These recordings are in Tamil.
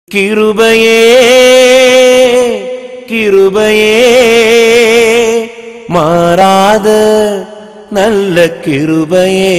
கிருபையே கிருபையே மாறாத நல்ல கிருபையே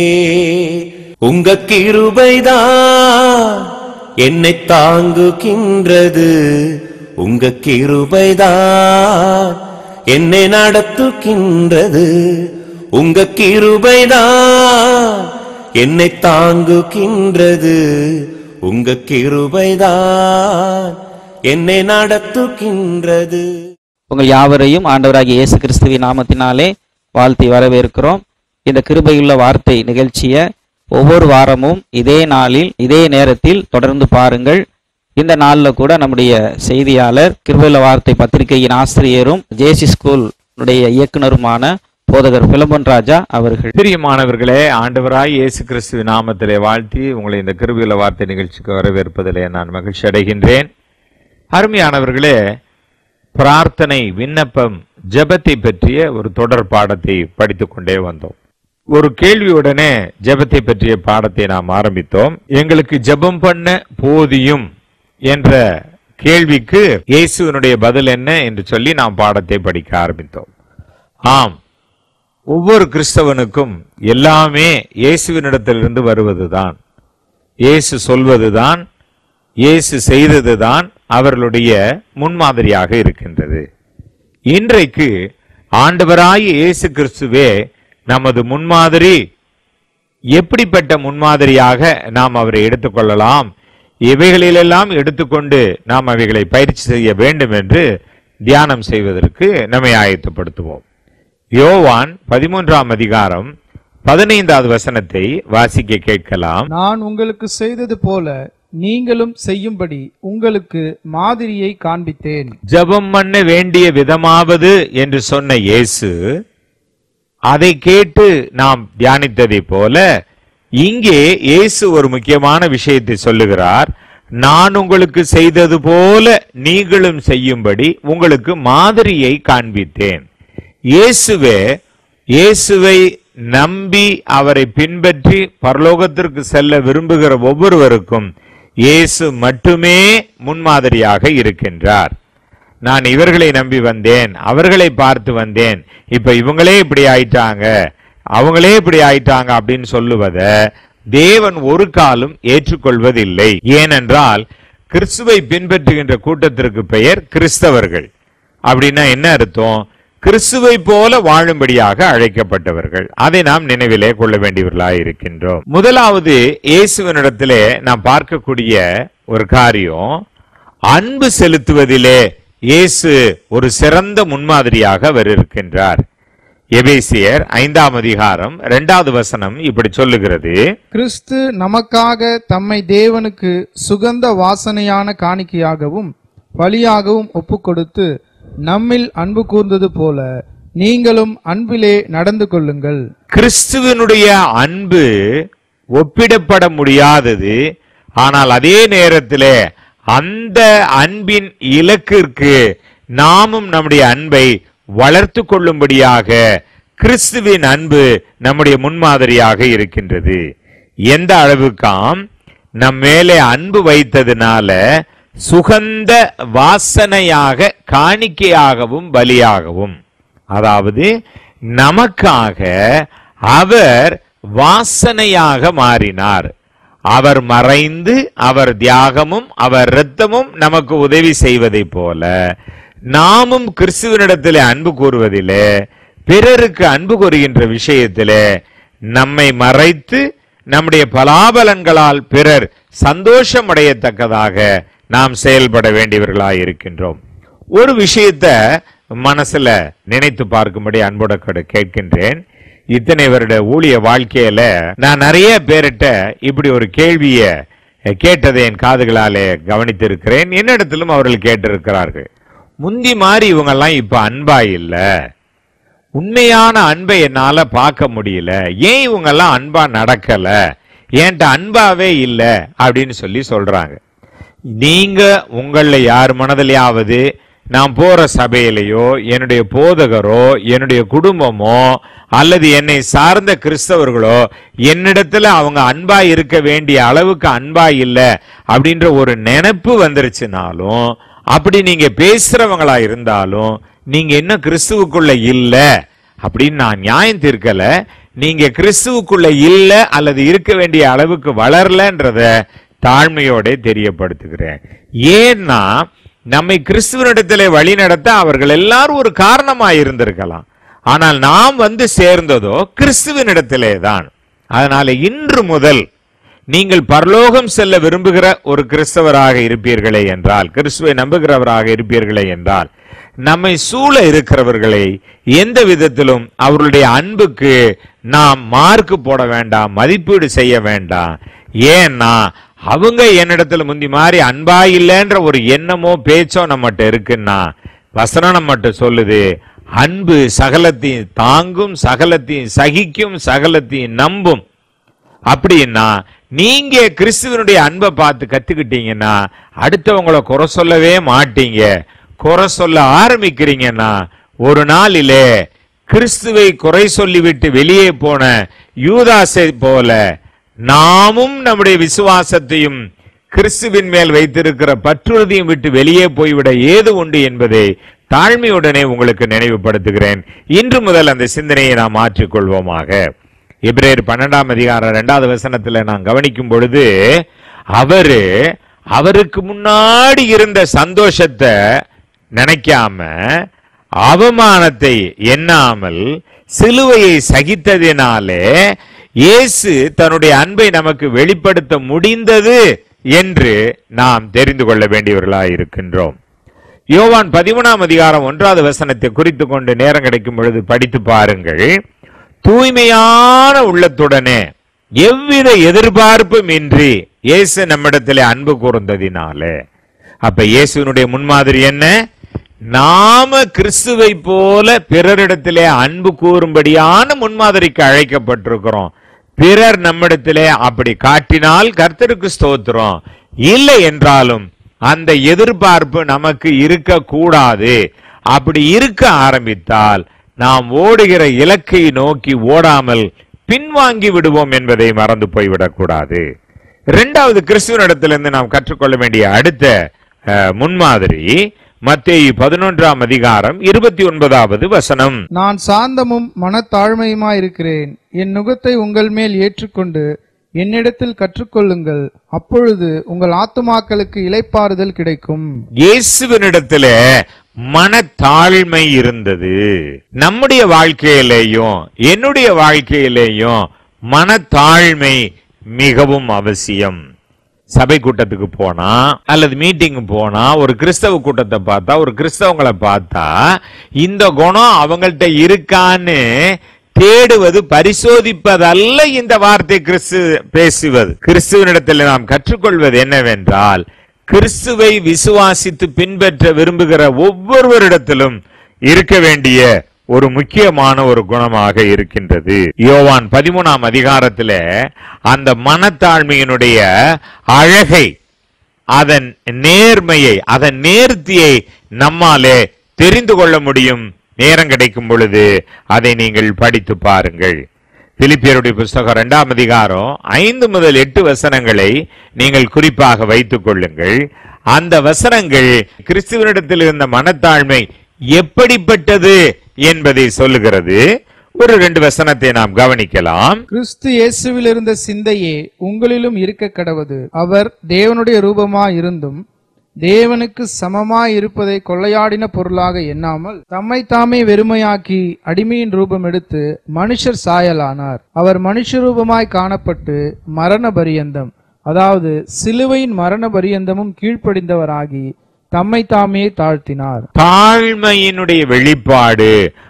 உங்க கிருபைதான் என்னை தாங்குகின்றது உங்க கிருபைதான் என்னை நடத்துகின்றது உங்க கிருபைதான் என்னை தாங்குகின்றது உங்க கிருபைதான் என்னை நடத்துகின்றது உங்கள் யாவரையும் ஆண்டவராகிய இயேசு கிறிஸ்துவின் நாமத்தினாலே வாழ்த்தி வரவேற்கிறோம் இந்த கிருபையுள்ள வார்த்தை நிகழ்ச்சியை ஒவ்வொரு வாரமும் இதே நாளில் இதே நேரத்தில் தொடர்ந்து பாருங்கள் இந்த நாளில் கூட நம்முடைய செய்தியாளர் கிருபையுள்ள வார்த்தை பத்திரிகையின் ஆசிரியரும் ஜேசி ஸ்கூல் உடைய இயக்குனருமான போதகர் பிலம்பன் ராஜா அவர்கள் பிரியமானவர்களே ஆண்டவராய் இயேசு கிறிஸ்துவ நாமத்திலே வாழ்த்தி உங்களை இந்த கிருபியுள்ள வார்த்தை நிகழ்ச்சிக்கு வரவேற்பதிலே நான் மகிழ்ச்சி அடைகின்றேன் அருமையானவர்களே பிரார்த்தனை விண்ணப்பம் ஜெபத்தை பற்றிய ஒரு தொடர் பாடத்தை படித்துக் கொண்டே வந்தோம் ஒரு கேள்வியுடனே ஜெபத்தை பற்றிய பாடத்தை நாம் ஆரம்பித்தோம் எங்களுக்கு ஜெபம் பண்ண போதியும் என்ற கேள்விக்கு இயேசுவினுடைய பதில் என்ன என்று சொல்லி நாம் பாடத்தை படிக்க ஆரம்பித்தோம் ஆம் ஒவ்வொரு கிறிஸ்தவனுக்கும் எல்லாமே இயேசுவினிடத்திலிருந்து வருவதுதான் இயேசு சொல்வதுதான் இயேசு செய்ததுதான் அவர்களுடைய முன்மாதிரியாக இருக்கின்றது இன்றைக்கு ஆண்டவராய் இயேசு கிறிஸ்துவே நமது முன்மாதிரி எப்படிப்பட்ட முன்மாதிரியாக நாம் அவரை எடுத்துக்கொள்ளலாம் இவைகளிலெல்லாம் எடுத்துக்கொண்டு நாம் அவைகளை பயிற்சி செய்ய வேண்டும் என்று தியானம் செய்வதற்கு நம்மை ஆயத்தப்படுத்துவோம் யோவான் பதிமூன்றாம் அதிகாரம் பதினைந்தாவது வசனத்தை வாசிக்க கேட்கலாம் நான் உங்களுக்கு செய்தது போல நீங்களும் செய்யும்படி உங்களுக்கு மாதிரியை காண்பித்தேன் ஜெபம் பண்ண வேண்டிய விதமாவது என்று சொன்ன இயேசு அதை கேட்டு நாம் தியானித்ததை போல இங்கே இயேசு ஒரு முக்கியமான விஷயத்தை சொல்லுகிறார் நான் உங்களுக்கு செய்தது போல நீங்களும் செய்யும்படி உங்களுக்கு மாதிரியை காண்பித்தேன் இயேசுவே இயேசுவை நம்பி அவரை பின்பற்றி பரலோகத்திற்கு செல்ல விரும்புகிற ஒவ்வொருவருக்கும் இயேசு மட்டுமே முன்மாதிரியாக இருக்கின்றார் நான் இவர்களை நம்பி வந்தேன் அவர்களை பார்த்து வந்தேன் இப்ப இவங்களே இப்படி ஆயிட்டாங்க அவங்களே இப்படி ஆயிட்டாங்க அப்படின்னு சொல்லுவத தேவன் ஒரு காலும் ஏற்றுக்கொள்வதில்லை ஏனென்றால் கிறிஸ்துவை பின்பற்றுகின்ற கூட்டத்திற்கு பெயர் கிறிஸ்தவர்கள் அப்படின்னா என்ன அர்த்தம் கிறிஸ்துவை போல வாழும்படியாக அழைக்கப்பட்டவர்கள் அதை நாம் நினைவிலே கொள்ள வேண்டியவர்களாக இருக்கின்றோம் முதலாவது இயேசுவனிடத்திலே நாம் பார்க்கக்கூடிய ஒரு காரியம் அன்பு செலுத்துவதிலே இயேசு ஒரு சிறந்த முன்மாதிரியாக அவர் இருக்கின்றார் எபேசியர் ஐந்தாம் அதிகாரம் இரண்டாவது வசனம் இப்படி சொல்லுகிறது கிறிஸ்து நமக்காக தம்மை தேவனுக்கு சுகந்த வாசனையான காணிக்கையாகவும் பலியாகவும் ஒப்புக்கொடுத்து நம்மில் அன்பு கூர்ந்தது போல நீங்களும் அன்பிலே நடந்து கொள்ளுங்கள் கிறிஸ்துவனுடைய அன்பு ஒப்பிடப்பட முடியாதது ஆனால் அதே நேரத்திலே அந்த அன்பின் இலக்கிற்கு நாமும் நம்முடைய அன்பை வளர்த்து கொள்ளும்படியாக கிறிஸ்துவின் அன்பு நம்முடைய முன்மாதிரியாக இருக்கின்றது எந்த அளவுக்காம் நம் மேலே அன்பு வைத்ததுனால சுகந்த வாசனையாக காணிக்கையாகவும் பலியாகவும் அதாவது நமக்காக அவர் வாசனையாக மாறினார் அவர் மறைந்து அவர் தியாகமும் அவர் இரத்தமும் நமக்கு உதவி செய்வதைப் போல நாமும் கிறிஸ்துவனிடத்திலே அன்பு கூறுவதிலே பிறருக்கு அன்பு கூறுகின்ற விஷயத்திலே நம்மை மறைத்து நம்முடைய பலாபலன்களால் பிறர் சந்தோஷம் அடையத்தக்கதாக நாம் செயல்பட வேண்டியவர்களாய் இருக்கின்றோம் ஒரு விஷயத்த மனசுல நினைத்து பார்க்கும்படி அன்போட கடு- கேட்கின்றேன் இத்தனை வருட ஊழிய வாழ்க்கையில நான் நிறைய பேர்கிட்ட இப்படி ஒரு கேள்விய கேட்டதை என் காதுகளாலே கவனித்திருக்கிறேன் என்னிடத்திலும் அவர்கள் கேட்டிருக்கிறார்கள் முந்தி மாதிரி இவங்கெல்லாம் இப்ப அன்பா இல்ல உண்மையான அன்பை என்னால பார்க்க முடியல ஏன் இவங்கெல்லாம் அன்பா நடக்கல ஏன்ட்ட அன்பாவே இல்ல அப்படின்னு சொல்லி சொல்றாங்க நீங்க உங்கள யார் மனதிலையாவது நான் போற சபையிலேயோ என்னுடைய போதகரோ என்னுடைய குடும்பமோ அல்லது என்னை சார்ந்த கிறிஸ்தவர்களோ என்னிடத்துல அவங்க அன்பா இருக்க வேண்டிய அளவுக்கு அன்பா இல்ல அப்படின்ற ஒரு நினைப்பு வந்துருச்சுனாலும் அப்படி நீங்க பேசுறவங்களா இருந்தாலும் நீங்க என்ன கிறிஸ்துவுக்குள்ள இல்ல அப்படின்னு நான் நியாயம் தீர்க்கல நீங்க கிறிஸ்துவுக்குள்ள இல்ல அல்லது இருக்க வேண்டிய அளவுக்கு வளரலன்றத தாழ்மையோட தெரியப்படுத்துகிறேன் ஏன்னா நம்மை கிறிஸ்துவனிடத்திலே வழி நடத்த அவர்கள் எல்லாரும் ஒரு காரணமா இருந்திருக்கலாம் ஆனால் நாம் வந்து சேர்ந்ததோ கிறிஸ்துவனிடத்திலே தான் அதனால இன்று முதல் நீங்கள் பரலோகம் செல்ல விரும்புகிற ஒரு கிறிஸ்தவராக இருப்பீர்களே என்றால் கிறிஸ்துவை நம்புகிறவராக இருப்பீர்களே என்றால் நம்மை சூழ இருக்கிறவர்களை எந்த விதத்திலும் அவர்களுடைய அன்புக்கு நாம் மார்க் போட வேண்டாம் மதிப்பீடு செய்ய வேண்டாம் ஏன்னா அவங்க என்னிடத்துல முந்தி மாதிரி அன்பா இல்லைன்ற ஒரு எண்ணமோ பேச்சோ நம்மகிட்ட இருக்குன்னா வசனம் நம்மகிட்ட சொல்லுது அன்பு சகலத்தையும் தாங்கும் சகலத்தையும் சகிக்கும் சகலத்தையும் நம்பும் அப்படின்னா நீங்க கிறிஸ்துவனுடைய அன்பை பார்த்து கத்துக்கிட்டீங்கன்னா அடுத்தவங்கள குறை சொல்லவே மாட்டீங்க குறை சொல்ல ஆரம்பிக்கிறீங்கன்னா ஒரு நாளிலே கிறிஸ்துவை குறை சொல்லிவிட்டு வெளியே போன யூதாசை போல நாமும் நம்முடைய விசுவாசத்தையும் கிறிஸ்துவின் மேல் வைத்திருக்கிற பற்றுறுதியும் விட்டு வெளியே போய்விட ஏது உண்டு என்பதை தாழ்மையுடனே உங்களுக்கு நினைவுபடுத்துகிறேன் இன்று முதல் அந்த சிந்தனையை நாம் மாற்றிக்கொள்வோமாக எபிரேயர் பன்னெண்டாம் அதிகாரம் இரண்டாவது வசனத்துல நான் கவனிக்கும் பொழுது அவரு அவருக்கு முன்னாடி இருந்த சந்தோஷத்தை நினைக்காம அவமானத்தை எண்ணாமல் சிலுவையை சகித்ததினாலே இயேசு தன்னுடைய அன்பை நமக்கு வெளிப்படுத்த முடிந்தது என்று நாம் தெரிந்து கொள்ள வேண்டியவர்களாய் இருக்கின்றோம் யோவான் பதிமூணாம் அதிகாரம் ஒன்றாவது வசனத்தை குறித்து கொண்டு நேரம் கிடைக்கும் பொழுது படித்து பாருங்கள் தூய்மையான உள்ளத்துடனே எவ்வித எதிர்பார்ப்பும் இன்றி இயேசு நம்மிடத்திலே அன்பு கூர்ந்ததினாலே அப்ப இயேசுவினுடைய முன்மாதிரி என்ன நாம கிறிஸ்துவை போல பிறரிடத்திலே அன்பு கூறும்படியான முன்மாதிரிக்கு அழைக்கப்பட்டிருக்கிறோம் பிறர் நம்மிடத்திலே அப்படி காட்டினால் கர்த்தருக்கு ஸ்தோத்திரம் இல்லை என்றாலும் அந்த எதிர்பார்ப்பு நமக்கு இருக்க கூடாது அப்படி இருக்க ஆரம்பித்தால் நாம் ஓடுகிற இலக்கை நோக்கி ஓடாமல் பின்வாங்கி விடுவோம் என்பதை மறந்து போய்விடக் கூடாது இரண்டாவது கிறிஸ்துவனிடத்திலிருந்து நாம் கற்றுக்கொள்ள வேண்டிய அடுத்த அஹ், முன்மாதிரி மத்தேயு பதினொன்றாம் அதிகாரம் இருபத்தி ஒன்பதாவது வசனம் நான் சாந்தமும் மனத்தாழ்மையுமாயிருக்கிறேன் என் நுகத்தை உங்கள் மேல் ஏற்றுக்கொண்டு என்னிடத்தில் கற்றுக்கொள்ளுங்கள் அப்பொழுது உங்கள் ஆத்துமாக்களுக்கு இளைப்பாறுதல் கிடைக்கும் இயேசுவினிடத்திலே மனத்தாழ்மை இருந்தது நம்முடைய வாழ்க்கையிலேயும் என்னுடைய வாழ்க்கையிலேயும் மனத்தாழ்மை மிகவும் அவசியம் சபை கூட்டத்துக்கு போனா அல்லது மீட்டிங் போனா ஒரு கிறிஸ்தவ கூட்டத்தை பார்த்தா ஒரு கிறிஸ்தவங்களை பார்த்தா இந்த குணம் அவங்கள்ட்ட இருக்கான்னு தேடுவது பரிசோதிப்பதல்ல இந்த வார்த்தை கிறிஸ்து பேசுவது கிறிஸ்துவனிடத்தில் நாம் கற்றுக்கொள்வது என்னவென்றால் கிறிஸ்துவை விசுவாசித்து பின்பற்ற விரும்புகிற ஒவ்வொருவரிடத்திலும் இருக்க வேண்டிய ஒரு முக்கியமான ஒரு குணமாக இருக்கின்றது யோவான் பதிமூணாம் அதிகாரத்துல அந்த மனத்தாழ்மையினுடைய அழகை அதன் நேர்மையை அதன் நேர்த்தியை நம்மாலே தெரிந்து கொள்ள முடியும் நேரம் கிடைக்கும் பொழுது அதை நீங்கள் படித்து பாருங்கள் பிலிப்பியருடைய புஸ்தகம் இரண்டாம் அதிகாரம் ஐந்து முதல் எட்டு வசனங்களை நீங்கள் குறிப்பாக வைத்துக் கொள்ளுங்கள் அந்த வசனங்கள் கிறிஸ்துவனிடத்தில் இருந்த மனத்தாழ்மை எப்படிப்பட்டது என்பதை சொல்லுகிறது ஒரு ரெண்டு வசனத்தை நாம் கவனிக்கலாம் கிறிஸ்து இயேசுவில் இருந்த சிந்தையே உங்களிலும் இருக்க கடவது அவர் தேவனுடைய ரூபமாய் இருந்தும் தேவனுக்கு சமமாய் இருப்பதை கொள்ளையாடின பொருளாக எண்ணாமல் தம்மை தாமே வெறுமையாக்கி அடிமையின் ரூபம் எடுத்து மனுஷர் சாயலானார் அவர் மனுஷ ரூபமாய் காணப்பட்டு மரண பரியந்தம் அதாவது சிலுவையின் மரண பரியந்தமும் கீழ்ப்படிந்தவராகி தம்மை தாமே தாழ்த்தினார் தாழ்மையினுடைய வெளிப்பாடு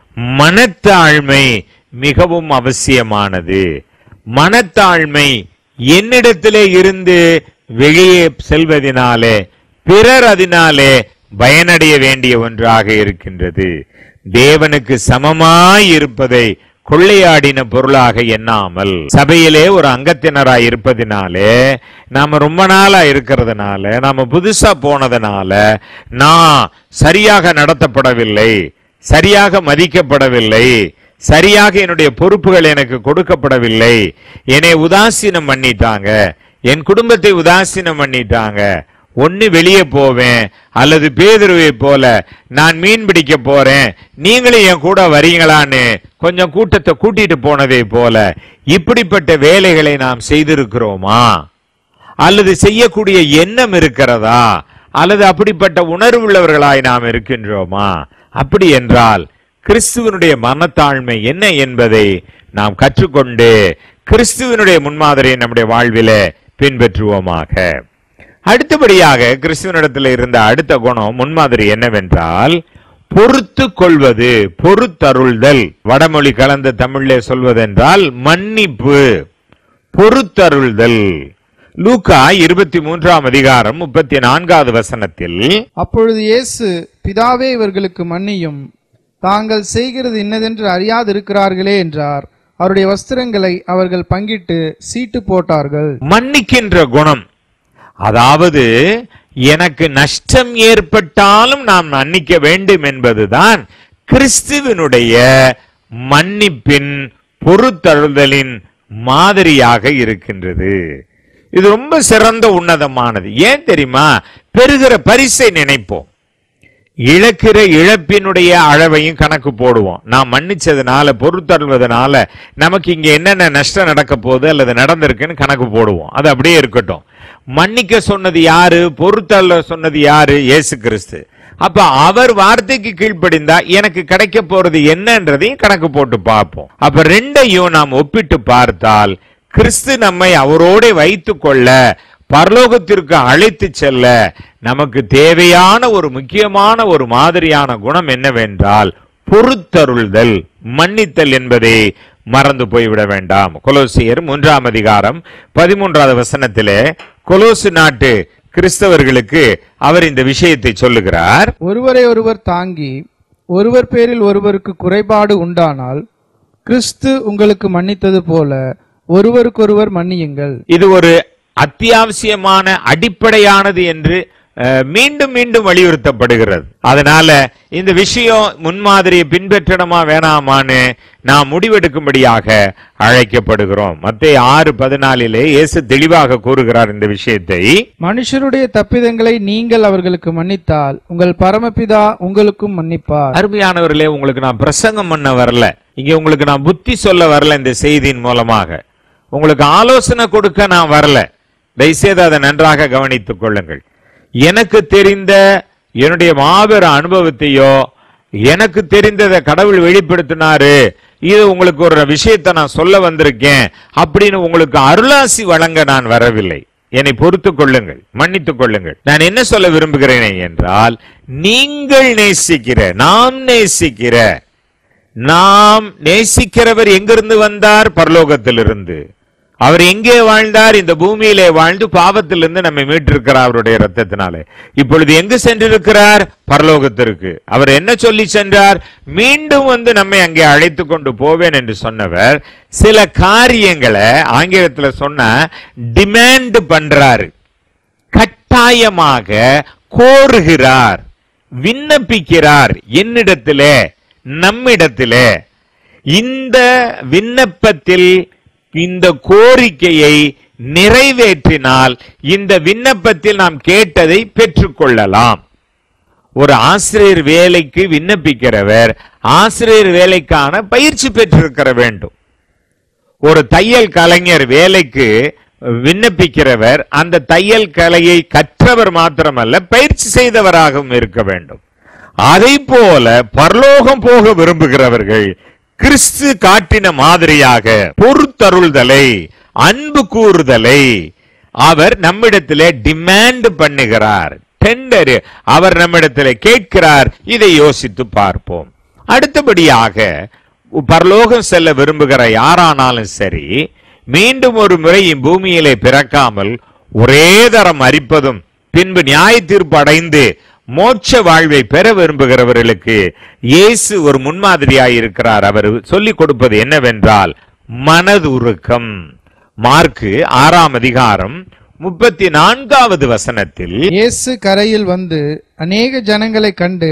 மனத்தாழ்மை மிகவும் அவசியமானது மனத்தாழ்மை என்னிடத்திலே இருந்து வெளியே செல்வதினாலே பிறர் அதனாலே பயனடைய வேண்டிய ஒன்றாக இருக்கின்றது தேவனுக்கு சமமாய் இருப்பதை கொள்ளையாடின பொருளாக எண்ணாமல் சபையிலே ஒரு அங்கத்தினராய் இருப்பதினாலே நாம ரொம்ப நாளா இருக்கிறதுனால நாம புதுசா போனதுனால நான் சரியாக நடத்தப்படவில்லை சரியாக மதிக்கப்படவில்லை சரியாக என்னுடைய பொறுப்புகள் எனக்கு கொடுக்கப்படவில்லை என்னை உதாசீனம் பண்ணிட்டாங்க என் குடும்பத்தை உதாசீனம் பண்ணிட்டாங்க ஒன்னு வெளியே போவேன் அல்லது பேதுருவை போல நான் மீன் பிடிக்க போறேன் நீங்களும் என் கூட வரீங்களான்னு கொஞ்சம் கூட்டத்தை கூட்டிட்டு போனதை போல இப்படிப்பட்ட வேலைகளை நாம் செய்திருக்கிறோமா அல்லது செய்யக்கூடிய எண்ணம் இருக்கிறதா அல்லது அப்படிப்பட்ட உணர்வுள்ளவர்களாய் நாம் இருக்கின்றோமா அப்படி என்றால் கிறிஸ்துவனுடைய மனத்தாழ்மை என்ன என்பதை நாம் கற்றுக்கொண்டு கிறிஸ்துவனுடைய முன்மாதிரியை நம்முடைய வாழ்விலே பின்பற்றுவோமாக அடுத்தபடியாக கிறிஸ்துவனிடத்தில் இருந்த அடுத்த குணம் முன்மாதிரி என்னவென்றால் பொறுத்து கொள்வது பொறுத்தருள்தல் வடமொழி கலந்த தமிழிலே சொல்வதென்றால் மன்னிப்பு பொறுத்தருள்தல் லூக்கா இருபத்தி மூன்றாம் அதிகாரம் முப்பத்தி நான்காவது வசனத்தில் அப்பொழுது இயேசு பிதாவே இவர்களுக்கு மன்னியும் தாங்கள் செய்கிறது இன்னதென்று அறியாதிருக்கிறார்களே என்றார் அவருடைய வஸ்திரங்களை அவர்கள் பங்கிட்டு சீட்டு போட்டார்கள் மன்னிக்கின்ற குணம் அதாவது எனக்கு நஷ்டம் ஏற்பட்டாலும் நாம் மன்னிக்க வேண்டும் என்பதுதான் கிறிஸ்துவனுடைய மன்னிப்பின் பொறுத்தருதலின் மாதிரியாக இருக்கின்றது இது ரொம்ப சிறந்த உன்னதமானது ஏன் தெரியுமா பெறுகிற பரிசை நினைப்போம் இழக்கிற இழப்பினுடைய அளவையும் கணக்கு போடுவோம் நான் மன்னிச்சதுனால பொறுத்தருள்வதனால நமக்கு இங்க என்னென்ன நஷ்டம் நடக்க போகுது அல்லது நடந்திருக்குன்னு கணக்கு போடுவோம் அது அப்படியே இருக்கட்டும் மன்னிக்க சொன்னது யாரு பொறுத்தள்ள சொன்னது யாரு இயேசு கிறிஸ்து அப்ப அவர் வார்த்தைக்கு கீழ்ப்படிந்தா எனக்கு கிடைக்க போறது என்னன்றதையும் கணக்கு போட்டு பார்ப்போம் அப்ப ரெண்டையும் நாம் ஒப்பிட்டு பார்த்தால் கிறிஸ்து நம்மை அவரோட வைத்துக் கொள்ள பரலோகத்திற்கு அழைத்து செல்ல நமக்கு தேவையான ஒரு முக்கியமான ஒரு மாதிரியான குணம் என்னவென்றால் பொறுத்தருள்தல் மன்னித்தல் என்பதை மறந்து போய்விட வேண்டாம் கொலோசியர் மூன்றாம் அதிகாரம் பதிமூன்றாவது வசனத்திலே கொலோசு நாட்டு கிறிஸ்தவர்களுக்கு அவர் இந்த விஷயத்தை சொல்லுகிறார் ஒருவரை ஒருவர் தாங்கி ஒருவர் பேரில் ஒருவருக்கு குறைபாடு உண்டானால் கிறிஸ்து உங்களுக்கு மன்னித்தது போல ஒருவருக்கொருவர் மன்னியுங்கள் இது ஒரு அத்தியாவசியமான அடிப்படையானது என்று அஹ், மீண்டும் மீண்டும் வலியுறுத்தப்படுகிறது அதனால இந்த விஷயம் முன்மாதிரியை பின்பற்றணுமா வேணாமான்னு நாம் முடிவெடுக்கும்படியாக அழைக்கப்படுகிறோம் மத்திய ஆறு பதினாலிலே இயேசு தெளிவாக கூறுகிறார் இந்த விஷயத்தை மனுஷருடைய தப்பிதங்களை நீங்கள் அவர்களுக்கு மன்னித்தால் உங்கள் பரமபிதா உங்களுக்கும் மன்னிப்பார் அருமையானவர்களே உங்களுக்கு நான் பிரசங்கம் பண்ண வரல இங்க உங்களுக்கு நான் புத்தி சொல்ல வரல இந்த செய்தியின் மூலமாக உங்களுக்கு ஆலோசனை கொடுக்க நான் வரல தயவுசெய்து அதை நன்றாக கவனித்துக் கொள்ளுங்கள் எனக்கு தெரிந்த என்னுடைய மாபெரும் அனுபவத்தையோ எனக்கு தெரிந்ததை கடவுள் வெளிப்படுத்தினாரு இது உங்களுக்கு ஒரு விஷயத்தை நான் சொல்ல வந்திருக்கேன் அப்படின்னு உங்களுக்கு அருளாசி வழங்க நான் வரவில்லை என்னை பொறுத்துக் கொள்ளுங்கள் மன்னித்துக் கொள்ளுங்கள் நான் என்ன சொல்ல விரும்புகிறேன் என்றால் நீங்கள் நேசிக்கிற நாம் நேசிக்கிற நாம் நேசிக்கிறவர் எங்கிருந்து வந்தார் பரலோகத்திலிருந்து அவர் எங்கே வாழ்ந்தார் இந்த பூமியிலே வாழ்ந்து பாவத்திலிருந்து நம்மை மீட்டிருக்கிறார் அவருடைய ரத்தத்தினாலே இப்பொழுது எங்கு சென்றிருக்கிறார் பரலோகத்திற்கு அவர் என்ன சொல்லி சென்றார் மீண்டும் வந்து நம்மை அங்கே அழைத்து கொண்டு போவேன் என்று சொன்னவர் சில காரியங்களை ஆங்கிலத்துல சொன்ன டிமாண்ட் பண்றாரு கட்டாயமாக கோருகிறார் விண்ணப்பிக்கிறார் என்னிடத்திலே நம்மிடத்திலே இந்த விண்ணப்பத்தில் இந்த கோரிக்கையை நிறைவேற்றினால் இந்த விண்ணப்பத்தில் நாம் கேட்டதை பெற்றுக்கொள்ளலாம் ஒரு ஆசிரியர் வேலைக்கு விண்ணப்பிக்கிறவர் ஆசிரியர் வேலைக்கான பயிற்சி பெற்றிருக்கிற வேண்டும் ஒரு தையல் கலைஞர் வேலைக்கு விண்ணப்பிக்கிறவர் அந்த தையல் கலையை கற்றவர் மாத்திரமல்ல பயிற்சி செய்தவராகவும் இருக்க வேண்டும் அதை போல பரலோகம் போக விரும்புகிறவர்கள் கிறிஸ்து காட்டின மாதிரியாக பொறுத்தருள்தலை அன்பு கூறுதலை அவர் நம்மிடத்திலே டிமாண்ட் பண்ணுகிறார் டெண்டர் அவர் நம்மிடத்திலே கேட்கிறார் இதை யோசித்து பார்ப்போம் அடுத்தபடியாக பரலோகம் செல்ல விரும்புகிற யாரானாலும் சரி மீண்டும் ஒரு முறை பூமியிலே பிறக்காமல் ஒரே தரம் மறிப்பதும் பின்பு நியாய தீர்ப்பு அடைந்து மோட்ச வாழ்வை பெற விரும்புகிறவர்களுக்கு இயேசு ஒரு முன்மாதிரியாய் இருக்கிறார் அவர் சொல்லிக் கொடுப்பது என்னவென்றால் மனதுருக்கம் மார்க்கு ஆறாம் அதிகாரம் முப்பத்தி நான்காவது வசனத்தில் இயேசு கரையில் வந்து அநேக ஜனங்களைக் கண்டு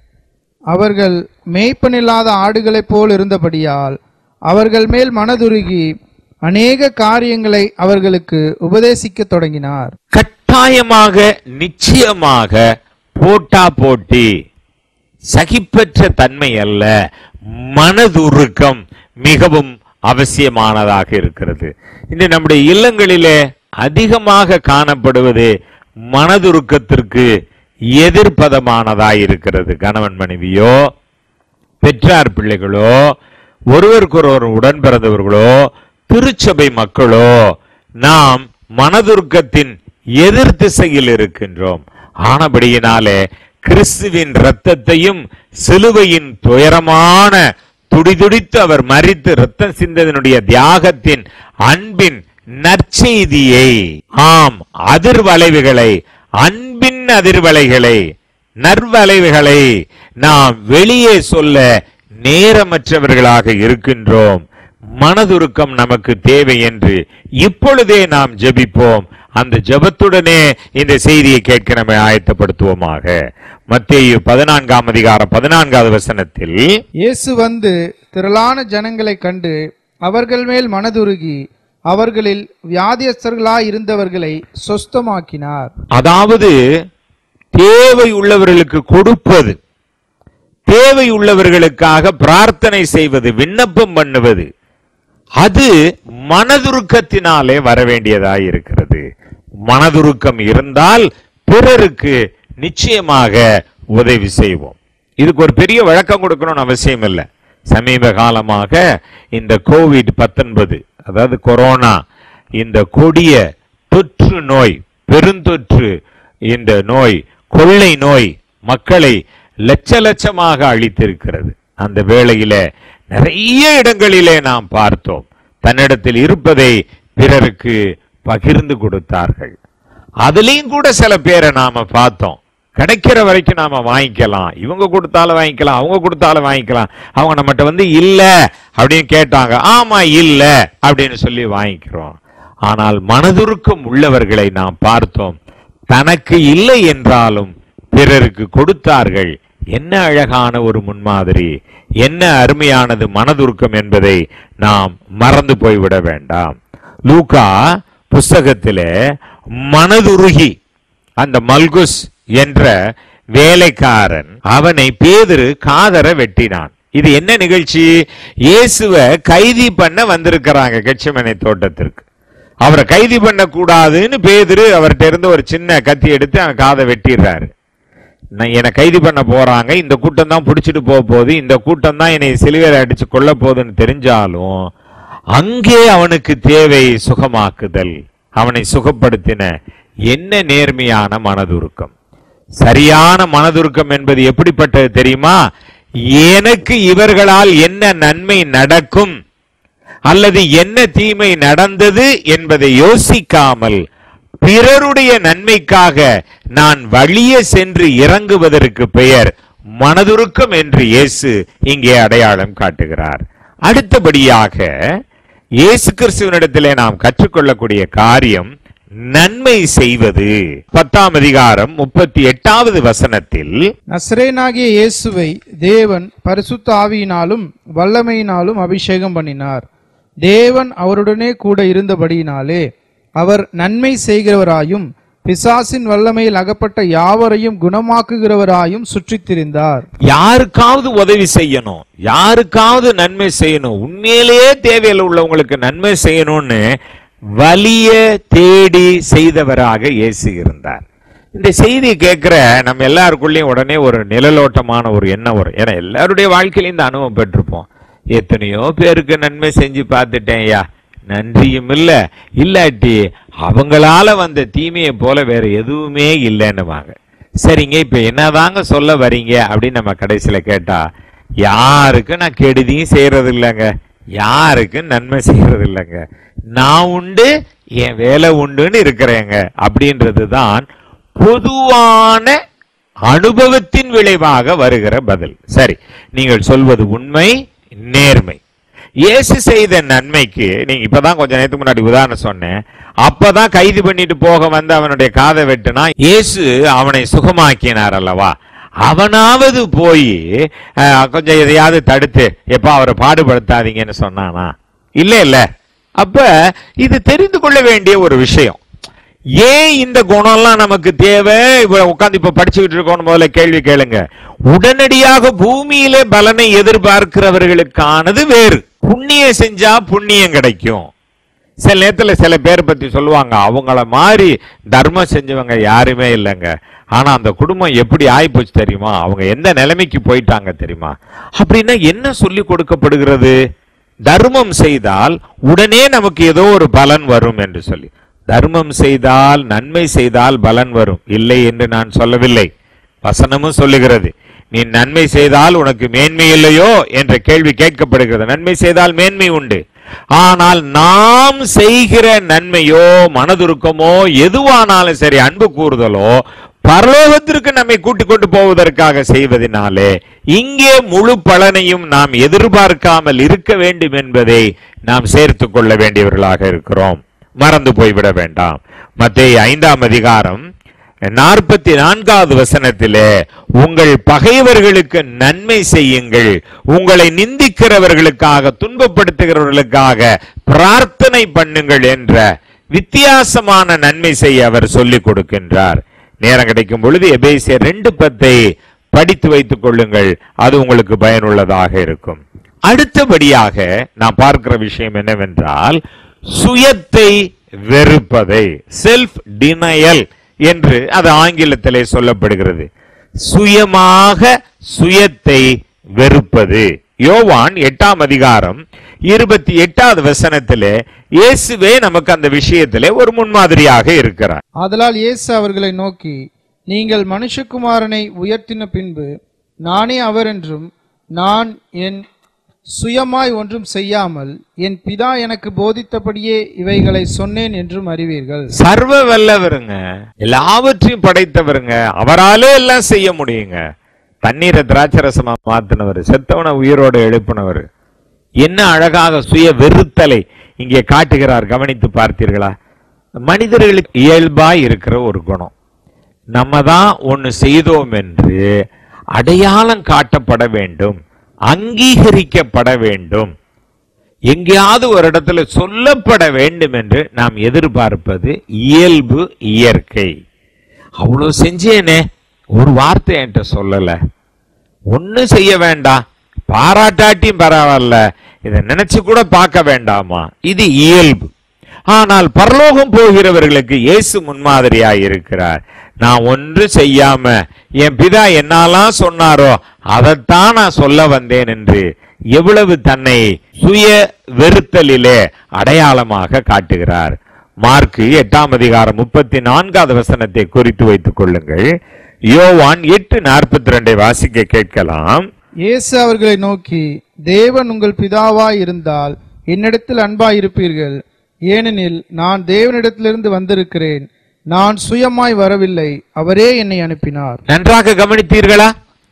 அவர்கள் மேய்ப்பனில்லாத ஆடுகளைப் போல் இருந்தபடியால் அவர்கள் மேல் மனதுருகி அநேக காரியங்களை அவர்களுக்கு உபதேசிக்கத் தொடங்கினார் கட்டாயமாக நிச்சயமாக போட்டா போட்டி சகிப்பற்ற தன்மை அல்ல மனதுருக்கம் மிகவும் அவசியமானதாக இருக்கிறது இன்று நம்முடைய இல்லங்களிலே அதிகமாக காணப்படுவது மனதுருக்கத்திற்கு எதிர்ப்பதமானதாய் இருக்கிறது கணவன் மனைவியோ பெற்றார் பிள்ளைகளோ ஒருவருக்கொருவர் உடன் பிறந்தவர்களோ திருச்சபை மக்களோ நாம் மனதுருக்கத்தின் எதிர் திசையில் இருக்கின்றோம் ஆனபடியினாலே கிறிஸ்துவின் இரத்தத்தையும் சிலுவையின் துயரமான துடிதுடித்து அவர் மறித்து ரத்தம் சிந்ததனுடைய தியாகத்தின் அன்பின் நற்செய்தியை ஆம் அதிர்வளைவுகளை அன்பின் அதிர்வலைகளை நற்வளைவுகளை நாம் வெளியே சொல்ல நேரமற்றவர்களாக இருக்கின்றோம் மனதுருக்கம் நமக்கு தேவை என்று இப்பொழுதே நாம் ஜெபிப்போம் அந்த ஜெபத்துடனே இந்த செய்தியை கேட்க நம்மை ஆயத்தப்படுத்துவோமாக மத்தேயு பதினான்காம் அதிகாரம் பதினான்காவது வசனத்தில் இயேசு வந்து திரளான ஜனங்களைக் கண்டு அவர்கள் மேல் மனதுருகி அவர்களில் வியாதியஸ்தர்களாய் இருந்தவர்களை சொஸ்தமாக்கினார் அதாவது தேவை உள்ளவர்களுக்கு கொடுப்பது தேவை உள்ளவர்களுக்காக பிரார்த்தனை செய்வது விண்ணப்பம் பண்ணுவது அது மனதுருக்கத்தினாலே வர வேண்டியதாய் இருக்கிறது மனதுருக்கம் இருந்தால் பிறருக்கு நிச்சயமாக உதவி செய்வோம் இதுக்கு ஒரு பெரிய வழக்கம் கொடுக்கணும்னு அவசியம் இல்லை சமீப காலமாக இந்த கோவிட் பத்தொன்பது அதாவது கொரோனா இந்த கொடிய தொற்று நோய் பெருந்தொற்று இந்த நோய் கொள்ளை நோய் மக்களை லட்ச லட்சமாக அழித்திருக்கிறது அந்த வேளையில நிறைய இடங்களிலே நாம் பார்த்தோம் தன்னிடத்தில் இருப்பதை பிறருக்கு பகிர்ந்து கொடுத்தார்கள் அதுலயும் கூட சில பேரை நாம பார்த்தோம் கிடைக்கிற வரைக்கும் நாம வாங்கிக்கலாம் இவங்க கொடுத்தாலும் வாங்கிக்கலாம் அவங்க கொடுத்தாலும் வாங்கிக்கலாம் அவங்க நம்மகிட்ட வந்து இல்ல அப்படின்னு கேட்டாங்க ஆமா இல்ல அப்படின்னு சொல்லி வாங்கிக்கிறோம் ஆனால் மனதுருக்கம் உள்ளவர்களை நாம் பார்த்தோம் தனக்கு இல்லை என்றாலும் பிறருக்கு கொடுத்தார்கள் என்ன அழகான ஒரு முன்மாதிரி என்ன அருமையானது மனதுருக்கம் என்பதை நாம் மறந்து போய்விட வேண்டாம் லூகா புஸ்தகத்திலே மனதுருகி அந்த மல்குஸ் என்ற வேலைக்காரன் அவனை பேதுரு காதர வெட்டினான் இது என்ன நிகழ்ச்சி இயேசுவ கைதி பண்ண வந்திருக்கிறாங்க கெட்சமனை தோட்டத்திற்கு அவரை கைதி பண்ண கூடாதுன்னு பேதுரு அவர்கிட்ட இருந்து ஒரு சின்ன கத்தி எடுத்து அவன் காதை வெட்டிடுறாரு நான் என்னை கைது பண்ண போறாங்க இந்த கூட்டம் தான் பிடிச்சிட்டு போக போகுது இந்த கூட்டம் தான் என்னை சிலுவையில் அடிச்சு கொல்ல போகுதுன்னு தெரிஞ்சாலும் அங்கே அவனுக்கு தேவை சுகமாக்குதல் அவனை சுகப்படுத்தின என்ன நேர்மையான மனதுருக்கம் சரியான மனதுருக்கம் என்பது எப்படிப்பட்டது தெரியுமா எனக்கு இவர்களால் என்ன நன்மை நடக்கும் அல்லது என்ன தீமை நடந்தது என்பதை யோசிக்காமல் பிறருடைய நன்மைக்காக நான் வழியே சென்று இறங்குவதற்கு பெயர் மனதுருக்கம் என்று இயேசு இங்கே அடையாளம் காட்டுகிறார் அடுத்தபடியாக இயேசு கிறிஸ்துவனிடத்திலே நாம் கற்றுக்கொள்ளக்கூடிய காரியம் நன்மை செய்வது பத்தாம் அதிகாரம் முப்பத்தி எட்டாவது வசனத்தில் நசரேனாகிய இயேசுவை தேவன் பரிசுத்த ஆவியினாலும் வல்லமையினாலும் அபிஷேகம் பண்ணினார் தேவன் அவருடனே கூட இருந்தபடியினாலே அவர் நன்மை செய்கிறவராயும் பிசாசின் வல்லமையில் அகப்பட்ட யாவரையும் குணமாக்குகிறவராயும் சுற்றித் திரிந்தார் யாருக்காவது உதவி செய்யணும் யாருக்காவது நன்மை செய்யணும் உண்மையிலேயே தேவையில் உள்ளவங்களுக்கு நன்மை செய்யணும்னு வலிய தேடி செய்தவராக இயேசு இருந்தார் இந்த செய்தி கேட்கிற நம்ம எல்லாருக்குள்ளேயும் உடனே ஒரு நிழலோட்டமான ஒரு எண்ணம் வரும் ஏன்னா எல்லாருடைய வாழ்க்கையிலும் இந்த அனுபவம் பெற்றிருப்போம் எத்தனையோ பேருக்கு நன்மை செஞ்சு பார்த்துட்டேன் ஐயா நன்றியும் இல்ல இல்லாட்டி அவங்களால வந்த தீமையை போல வேற எதுவுமே இல்லைன்னுவாங்க சரிங்க இப்ப என்னதாங்க சொல்ல வரீங்க அப்படின்னு நம்ம கடைசியில கேட்டா யாருக்கும் நான் கெடுதியும் செய்யறது இல்லைங்க யாருக்கும் நன்மை செய்யறது இல்லைங்க நான் உண்டு என் வேலை உண்டுன்னு இருக்கிறேங்க அப்படின்றது தான் பொதுவான அனுபவத்தின் விளைவாக வருகிற பதில் சரி நீங்கள் சொல்வது உண்மை நேர்மை இயேசு செய்த நன்மைக்கு நீங்க இப்பதான் கொஞ்ச நேரத்துக்கு முன்னாடி உதாரணம் சொன்னேன் அப்பதான் கைது பண்ணிட்டு போக வந்து அவனுடைய காதை வெட்டுனா இயேசு அவனை சுகமாக்கினார் அல்லவா அவனாவது போய் அஹ், கொஞ்சம் எதையாவது தடுத்து எப்ப அவரை பாடுபடுத்தாதீங்கன்னு சொன்னானா இல்ல இல்ல அப்ப இது தெரிந்து கொள்ள வேண்டிய ஒரு விஷயம் ஏன் இந்த குணம்லாம் நமக்கு தேவை உட்காந்து இப்ப படிச்சுக்கிட்டு இருக்கோம் முதல்ல கேள்வி கேளுங்க உடனடியாக பூமியிலே பலனை எதிர்பார்க்கிறவர்களுக்கானது வேறு புண்ணியம் செஞ்சா புண்ணியம் கிடைக்கும் சில நேரத்துல சில பேர் பத்தி சொல்லுவாங்க அவங்கள மாதிரி தர்மம் செஞ்சவங்க யாருமே இல்லைங்க ஆனா அந்த குடும்பம் எப்படி ஆயிப்போச்சு தெரியுமா அவங்க எந்த நிலைமைக்கு போயிட்டாங்க தெரியுமா அப்படின்னா என்ன சொல்லி கொடுக்கப்படுகிறது தர்மம் செய்தால் உடனே நமக்கு ஏதோ ஒரு பலன் வரும் என்று சொல்லி தர்மம் செய்தால் நன்மை செய்தால் பலன் வரும் இல்லை என்று நான் சொல்லவில்லை வசனமும் சொல்லுகிறது நீ நன்மை செய்தால் உனக்கு மேன்மை இல்லையோ என்ற கேள்வி கேட்கப்படுகிறது நன்மை செய்தால் மேன்மை உண்டு ஆனால் நாம் செய்கிற நன்மையோ மனதுருக்கமோ எதுவானாலும் சரி அன்பு கூறுதலோ பரலோகத்திற்கு நம்மை கூட்டிக் கொண்டு போவதற்காக செய்வதனாலே இங்கே முழு பலனையும் நாம் எதிர்பார்க்காமல் இருக்க வேண்டும் என்பதை நாம் சேர்த்துக் கொள்ள வேண்டியவர்களாக இருக்கிறோம் மறந்து போய்விட வேண்டாம் மத்தேயு ஐந்தாம் அதிகாரம் நாற்பத்தி நான்காவது வசனத்திலே உங்கள் பகைவர்களுக்கு நன்மை செய்யுங்கள் உங்களை நிந்திக்கிறவர்களுக்காக துன்பப்படுத்துகிறவர்களுக்காக பிரார்த்தனை பண்ணுங்கள் என்ற வித்தியாசமான நன்மை செய்ய அவர் சொல்லிக் கொடுக்கின்றார் நேரம் கிடைக்கும் பொழுது எபேசியர் ரெண்டு பத்தை படித்து வைத்துக் கொள்ளுங்கள் அது உங்களுக்கு பயனுள்ளதாக இருக்கும் அடுத்தபடியாக நாம் பார்க்கிற விஷயம் என்னவென்றால் சுயத்தை வெறுப்பதை செல்ஃப் டினையல் என்று அது ஆங்கிலத்திலே சொல்லப்படுகிறது சுயமாக சுயத்தை வெறுப்பது யோவான் எட்டாம் அதிகாரம் இருபத்தி எட்டாவது வசனத்திலே இயேசுவே நமக்கு அந்த விஷயத்திலே ஒரு முன்மாதிரியாக இருக்கிறார் ஆதலால் இயேசு அவர்களை நோக்கி நீங்கள் மனுஷகுமாரனை உயர்த்தின பின்பு நானே அவர் என்றும் நான் என் சுயமாய் ஒன்றும் செய்யாமல் என் பிதா எனக்கு போதித்தபடியே இவைகளை சொன்னேன் என்றும் அறிவீர்கள் சர்வ வல்லவருங்க எல்லாவற்றையும் படைத்தவருங்க அவராலே எல்லாம் செய்ய முடியுங்க தண்ணீரை திராட்சரசமா மாத்தினவர் செத்தவனை உயிரோடு எழுப்பினவர் என்ன அழகாக சுய வெறுத்தலை இங்கே காட்டுகிறார் கவனித்து பார்த்தீர்களா மனிதர்களுக்கு இயல்பாய் இருக்கிற ஒரு குணம் நம்ம தான் ஒன்னு செய்தோம் என்று அடையாளம் காட்டப்பட வேண்டும் அங்கீகரிக்கப்பட வேண்டும் எங்கேயாவது ஒரு இடத்துல சொல்லப்பட வேண்டும் என்று நாம் எதிர்பார்ப்பது இயல்பு இயற்கை அவ்வளவு செஞ்சேனே ஒரு வார்த்தை என்கிட்ட சொல்லல ஒண்ணும் செய்ய வேண்டாம் பாராட்டாட்டியும் பரவாயில்ல இதை நினைச்சு கூட பார்க்க வேண்டாமா இது இயல்பு ஆனால் பரலோகம் போகிறவர்களுக்கு இயேசு முன்மாதிரியாய் இருக்கிறார் நான் ஒன்று செய்யாம என் பிதா என்னெல்லாம் சொன்னாரோ அதைத்தான் நான் சொல்ல வந்தேன் என்று எவ்வளவு தன்னை சுய வெறுத்தலிலே அடையாளமாக காட்டுகிறார் மார்க்கு எட்டாம் அதிகாரம் முப்பத்தி நான்காவது வசனத்தை குறித்து வைத்துக் கொள்ளுங்கள் யோவான் எட்டு நாற்பத்தி ரெண்டை வாசிக்க கேட்கலாம் இயேசு அவர்களை நோக்கி தேவன் உங்கள் பிதாவாய் இருந்தால் என்னிடத்தில் அன்பாய் இருப்பீர்கள் ஏனெனில் நான் தேவனிடத்திலிருந்து வந்திருக்கிறேன் நான் சுயமாய் வரவில்லை அவரே என்னை அனுப்பினார் நன்றாக கவனித்தீர்களா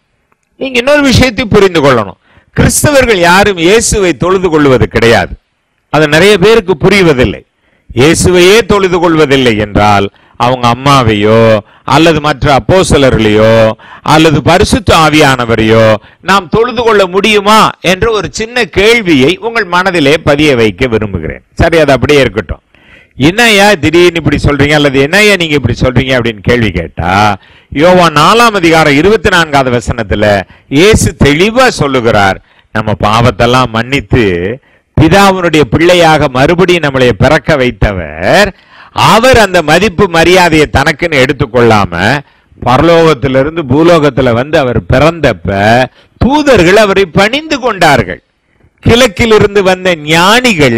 நீங்க இன்னொரு விஷயத்தை புரிந்து கொள்ளணும் கிறிஸ்தவர்கள் யாரும் இயேசுவை தொழுது கொள்வது கிடையாது அது நிறைய பேருக்கு புரிவதில்லை இயேசுவையே தொழுது கொள்வதில்லை என்றால் அவங்க அம்மாவையோ அல்லது மற்ற அப்போஸ்தலர்களையோ அல்லது பரிசுத்த ஆவியானவரையோ நாம் தொழுது கொள்ள முடியுமா என்ற ஒரு சின்ன கேள்வியை உங்கள் மனதிலே பதிய வைக்க விரும்புகிறேன் சரி அது அப்படியே இருக்கட்டும் என்னய்யா திடீர்னு இப்படி சொல்றீங்க அல்லது என்னய்யா நீங்க இப்படி சொல்றீங்க அப்படின்னு கேள்வி கேட்டா யோவான் நாலாம் அதிகாரம் இருபத்தி நான்காவது வசனத்துல இயேசு தெளிவா சொல்லுகிறார் நம்ம பாவத்தெல்லாம் மன்னித்து பிதாவினுடைய பிள்ளையாக மறுபடியும் நம்மளை பிறக்க வைத்தவர் அவர் அந்த மதிப்பு மரியாதையை தனக்குன்னு எடுத்துக்கொள்ளாம பரலோகத்திலிருந்து பூலோகத்துல வந்து அவர் பிறந்தப்ப தூதர்கள் அவரை பணிந்து கொண்டார்கள் கிழக்கிலிருந்து வந்த ஞானிகள்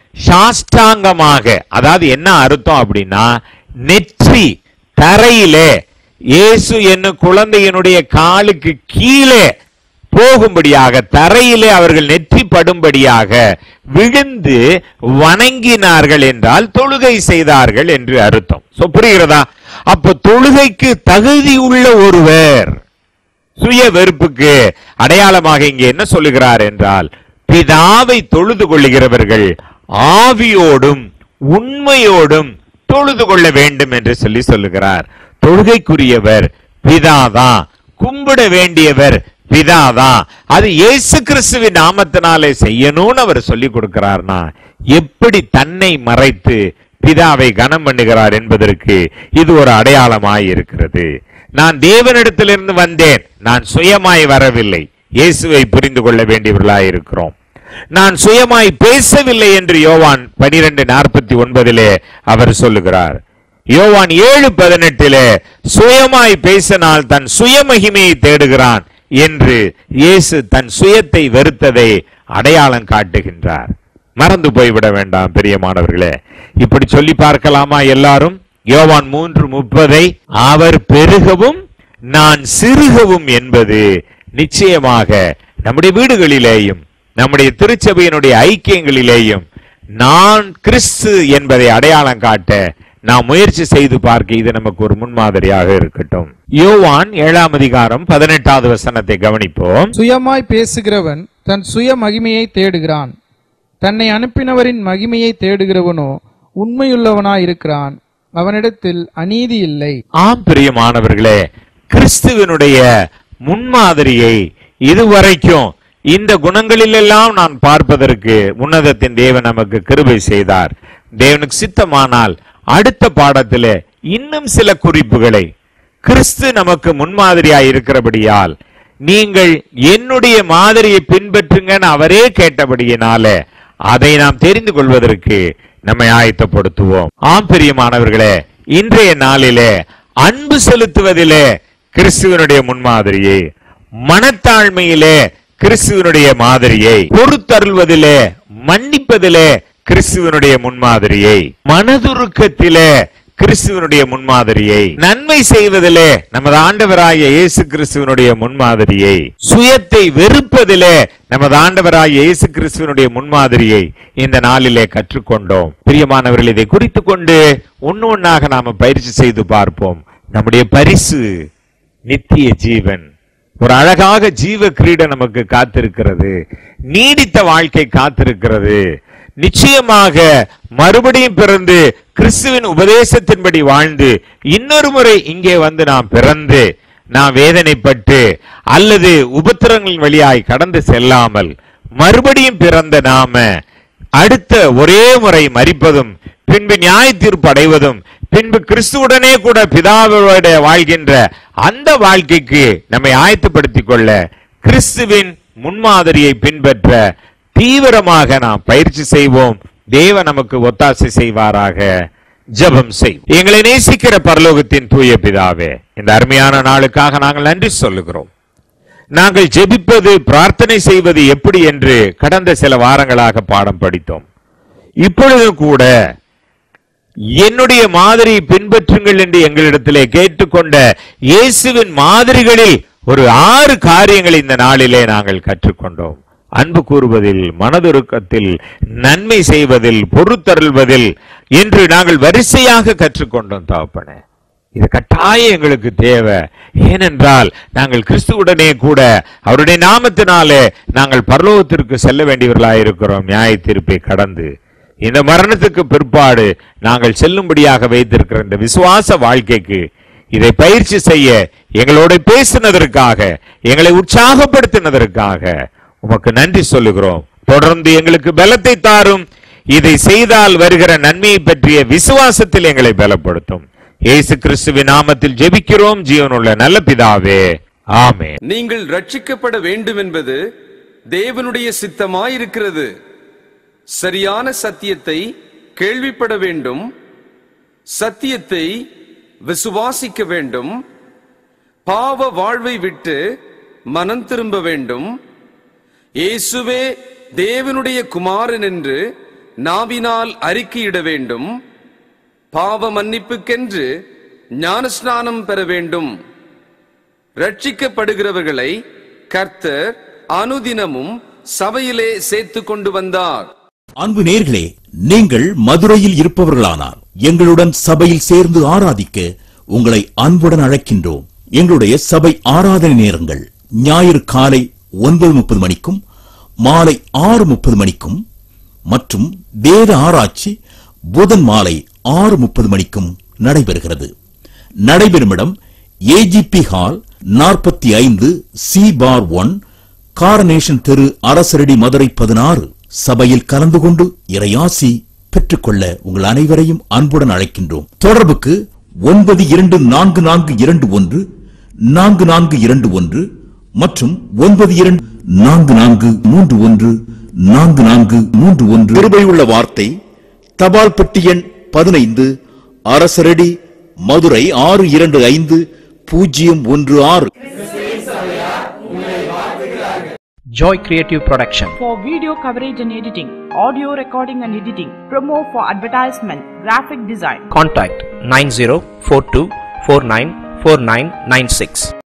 சாஷ்டாங்கமாக அதாவது என்ன அர்த்தம் அப்படின்னா நெற்றி தரையிலே இயேசு என்னும் குழந்தையினுடைய காலுக்கு கீழே போகும்படியாக தரையிலே அவர்கள் நெற்றி படும்படியாக விழுந்து வணங்கினார்கள் என்றால் தொழுகை செய்தார்கள் என்று அர்த்தம் சோ புரிகிறதா அப்போ தொழுகைக்கு தகுதியுள்ள ஒருவர் சுய வெறுப்புக்கு அடையாளமாக இங்கே என்ன சொல்லுகிறார் என்றால் பிதாவை தொழுது கொள்ளுகிறவர்கள் ஆவியோடும் உண்மையோடும் தொழுது கொள்ள வேண்டும் என்று சொல்லி சொல்லுகிறார் தொழுகைக்குரியவர் பிதாதான் கும்பிட வேண்டியவர் பிதாதான் அது இயேசு கிறிஸ்துவின் நாமத்தினாலே செய்யணும்னு அவர் சொல்லி கொடுக்கிறார்னா எப்படி தன்னை மறைத்து பிதாவை கனம் பண்ணுகிறார் என்பதற்கு இது ஒரு அடையாளமாய் இருக்கிறது நான் தேவனிடத்திலிருந்து வந்தேன் நான் சுயமாய் வரவில்லை இயேசுவை புரிந்து கொள்ள வேண்டியவர்களாய் இருக்கிறோம் நான் சுயமாய் பேசவில்லை என்று யோவான் பனிரெண்டு நாற்பத்தி ஒன்பதிலே அவர் சொல்லுகிறார் யோவான் ஏழு பதினெட்டிலே சுயமாய் பேசினால் தன் சுயமகிமையை தேடுகிறான் என்று இயேசு தன் சுயத்தை வெறுத்ததை அடையாளம் காட்டுகின்றார் மறந்து போய்விட வேண்டாம் பிரியமானவர்களே இப்படி சொல்லி பார்க்கலாமா எல்லாரும் யோவான் மூன்று முப்பதை அவர் பெருகவும் நான் சிறுகவும் என்பது நிச்சயமாக நம்முடைய வீடுகளிலேயும் நம்முடைய திருச்சபையினுடைய ஐக்கியங்களிலேயும் நான் கிறிஸ்து என்பதை அடையாளம் காட்ட நாம் முயற்சி செய்து பார்க்க இது நமக்கு ஒரு முன்மாதிரியாக இருக்கட்டும் யோவான் ஏழாம் அதிகாரம் பதினெட்டாவது வசனத்தை கவனிப்போம் சுயமாய் பேசுகிறவன் தன் சுய மகிமையை தேடுகிறான் தன்னை அனுப்பினவரின் மகிமையை தேடுகிறவனோ உண்மையுள்ளவனாய் இருக்கிறான் அவனிடத்தில் அநீதி இல்லை ஆம் பிரியமானவர்களே கிறிஸ்துவனுடைய முன்மாதிரியை இதுவரைக்கும் இந்த குணங்களிலெல்லாம் நான் பார்ப்பதற்கு உன்னதத்தின் தேவன் நமக்கு கிருபை செய்தார் தேவனுக்கு சித்தமானால் அடுத்த பாடத்திலே இன்னும் சில குறிப்புகளை கிறிஸ்து நமக்கு முன்மாதிரியாய் இருக்கிறபடியால் நீங்கள் என்னுடைய மாதிரியை பின்பற்றுங்கன்னு அவரே கேட்டபடியினால அதை நாம் தெரிந்து கொள்வதற்கு நம்மை ஆயத்தப்படுத்துவோம் ஆம் பிரியமானவர்களே இன்றைய நாளிலே அன்பு செலுத்துவதிலே கிறிஸ்துவனுடைய முன்மாதிரியை மனத்தாழ்மையிலே கிறிஸ்துவனுடைய மாதிரியை பொறுத்தருள்வதிலே மன்னிப்பதிலே கிறிஸ்துவனுடைய முன்மாதிரியை மனதுருக்கத்திலே கிறிஸ்துவனுடைய முன்மாதிரியை நன்மை செய்வதிலே நமது ஆண்டவராகிய இயேசு கிறிஸ்துவனுடைய முன்மாதிரியை சுயத்தை வெறுப்பதிலே நமது ஆண்டவராகிய இயேசு கிறிஸ்துவனுடைய முன்மாதிரியை இந்த நாளிலே கற்றுக்கொண்டோம் பிரியமானவர்கள் இதை குறித்து கொண்டு ஒன்னு ஒன்னாக நாம பயிற்சி செய்து பார்ப்போம் நம்முடைய பரிசு நித்திய ஜீவன் ஒரு அழகாக ஜீவ கிரீடம் நமக்கு காத்திருக்கிறது நீடித்த வாழ்க்கை காத்திருக்கிறது நிச்சயமாக மறுபடியும் பிறந்து கிறிஸ்துவின் உபதேசத்தின்படி வாழ்ந்து இன்னொரு முறை இங்கே வந்து நாம் பிறந்து நாம் வேதனைப்பட்டு அல்லது உபத்திரங்களின் வழியாய் கடந்து செல்லாமல் மறுபடியும் பிறந்த நாம அடுத்த ஒரே முறை மரிப்பதும் பின்பு நியாய தீர்ப்பு அடைவதும் பின்பு கிறிஸ்துவுடனே கூட பிதாவோட வாழ்கின்ற அந்த வாழ்க்கைக்கு நம்மை ஆயத்தப்படுத்திக் கொள்ள கிறிஸ்துவின் முன்மாதிரியை பின்பற்ற தீவிரமாக நாம் பயிற்சி செய்வோம் தேவ நமக்கு ஒத்தாசை செய்வாராக ஜெபம் செய் எங்களை நேசிக்கிற பரலோகத்தின் தூய பிதாவே இந்த அருமையான நாளுக்காக நாங்கள் நன்றி சொல்லுகிறோம் நாங்கள் ஜெபிப்பது பிரார்த்தனை செய்வது எப்படி என்று கடந்த சில வாரங்களாக பாடம் படித்தோம் இப்பொழுது கூட என்னுடைய மாதிரியை பின்பற்றுங்கள் என்று எங்களிடத்திலே கேட்டுக்கொண்ட இயேசுவின் மாதிரிகளில் ஒரு ஆறு காரியங்களை இந்த நாளிலே நாங்கள் கற்றுக்கொண்டோம் அன்பு கூறுவதில் மனதுருக்கத்தில் நன்மை செய்வதில் பொறுத்தருள்வதில் என்று நாங்கள் வரிசையாக கற்றுக்கொண்டோம் தகப்பனே இது கட்டாயம் எங்களுக்கு தேவை ஏனென்றால் நாங்கள் கிறிஸ்துவுடனே கூட அவருடைய நாமத்தினாலே நாங்கள் பரலோகத்திற்கு செல்ல வேண்டியவர்களாக இருக்கிறோம் நியாய தீர்ப்பை கடந்து இந்த மரணத்துக்கு பிற்பாடு நாங்கள் செல்லும்படியாக வைத்திருக்கிற இந்த விசுவாச வாழ்க்கைக்கு இதை பயிற்சி செய்ய எங்களோட பேசினதற்காக எங்களை உற்சாகப்படுத்தினதற்காக உமக்கு நன்றி சொல்லுகிறோம் தொடர்ந்து எங்களுக்கு பலத்தை தாரும் இதை செய்தால் வருகிற நன்மையை பற்றிய விசுவாசத்தில் எங்களை பலப்படுத்தும் இயேசு கிறிஸ்துவின் நாமத்தில் ஜெபிக்கிறோம் ஜீவனுள்ள நல்ல பிதாவே ஆமென் நீங்கள் ரட்சிக்கப்பட வேண்டும் என்பது தேவனுடைய சித்தமாயிருக்கிறது சரியான சத்தியத்தை கேள்விப்பட வேண்டும் சத்தியத்தை விசுவாசிக்க வேண்டும் பாவ வாழ்வை விட்டு மனம் திரும்ப வேண்டும் இயேசுவே தேவனுடைய குமாரன் என்று நாவினால் அறிக்கையிட வேண்டும் பாவ மன்னிப்புக்கென்று ஞானஸ்நானம் பெற வேண்டும் ரட்சிக்கப்படுகிறவர்களை கர்த்தர் அனுதினமும் சபையிலே சேர்த்து கொண்டு வந்தார் அன்பு நேர்களே நீங்கள் மதுரையில் இருப்பவர்களானார் எங்களுடன் சபையில் சேர்ந்து ஆராதிக்க உங்களை அன்புடன் அழைக்கின்றோம் எங்களுடைய சபை ஆராதனை நேரங்கள் ஞாயிறு காலை ஒன்பது முப்பது மணிக்கும் மாலை ஆறு முப்பது மணிக்கும் மற்றும் வேத ஆராய்ச்சி புதன் மாலை ஆறு முப்பது மணிக்கும் நடைபெறுகிறது நடைபெறும் இடம் ஏஜிபி ஹால் நாற்பத்தி ஐந்து சி பார் ஒன் காரனேஷன் தெரு அரசரடி மதுரை பதினாறு சபையில் கலந்து கொண்டு இறையாசி பெற்றுக்கொள்ள உங்கள் அனைவரையும் அன்புடன் அழைக்கின்றோம் தொடர்புக்கு ஒன்பது இரண்டு நான்கு நான்கு இரண்டு ஒன்று நான்கு நான்கு இரண்டு ஒன்று மற்றும் ஒன்பது இரண்டு நான்கு நான்கு மூன்று ஒன்று நான்கு நான்கு மூன்று ஒன்று கிருபையுள்ள வார்த்தை தபால் பெட்டி எண் பதினைந்து அரசரடி மதுரை ஆறு இரண்டு ஐந்து பூஜ்ஜியம் ஒன்று ஆறு Joy Creative Production. for video coverage and editing, audio recording and editing, promo for advertisement, graphic design. Contact 9042494996.